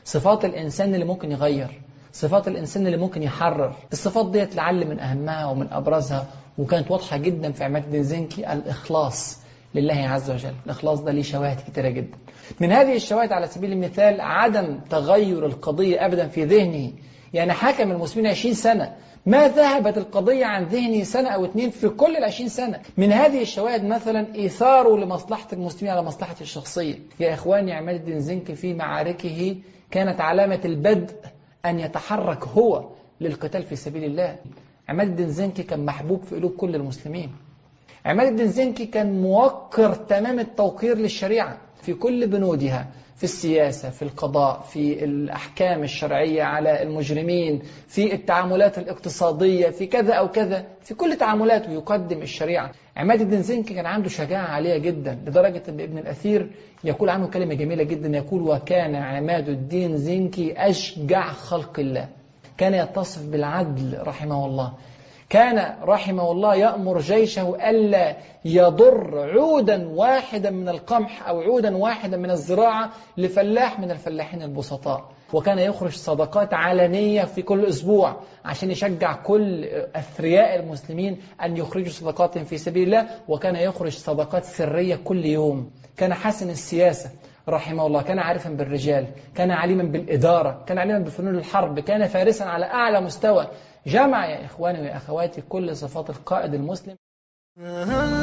صفات الإنسان اللي ممكن يغير صفات الإنسان اللي ممكن يحرر الصفات ديت لعل من أهمها ومن أبرزها وكانت واضحة جدا في عماد الدين زنكي الإخلاص لله عز وجل الإخلاص ده ليه شواهد كتيرة جدا من هذه الشواهد على سبيل المثال عدم تغير القضية أبدا في ذهنه يعني حكم المسلمين 20 سنة ما ذهبت القضية عن ذهنه سنة أو اتنين في كل العشرين سنة من هذه الشواهد مثلا إيثاره لمصلحة المسلمين على مصلحته الشخصية يا إخواني عماد الدين زنكي في معاركه كانت علامة البدء أن يتحرك هو للقتال في سبيل الله عماد الدين زنكي كان محبوب في قلوب كل المسلمين عماد الدين زنكي كان موقر تمام التوقير للشريعة في كل بنودها في السياسة في القضاء في الأحكام الشرعية على المجرمين في التعاملات الاقتصادية في كذا أو كذا في كل تعاملاته يقدم الشريعة عماد الدين زنكي كان عنده شجاعة عالية جدا لدرجة أن ابن الأثير يقول عنه كلمة جميلة جدا يقول وكان عماد الدين زنكي أشجع خلق الله كان يتصف بالعدل رحمه الله كان رحمه الله يأمر جيشه ألا يضر عودا واحدا من القمح أو عودا واحدا من الزراعة لفلاح من الفلاحين البسطاء وكان يخرج صدقات علنية في كل أسبوع عشان يشجع كل أثرياء المسلمين أن يخرجوا صدقات في سبيل الله وكان يخرج صدقات سرية كل يوم كان حسن السياسة رحمه الله كان عارفا بالرجال كان عليما بالإدارة كان عليما بفنون الحرب كان فارسا على أعلى مستوى جمع يا إخواني ويا أخواتي كل صفات القائد المسلم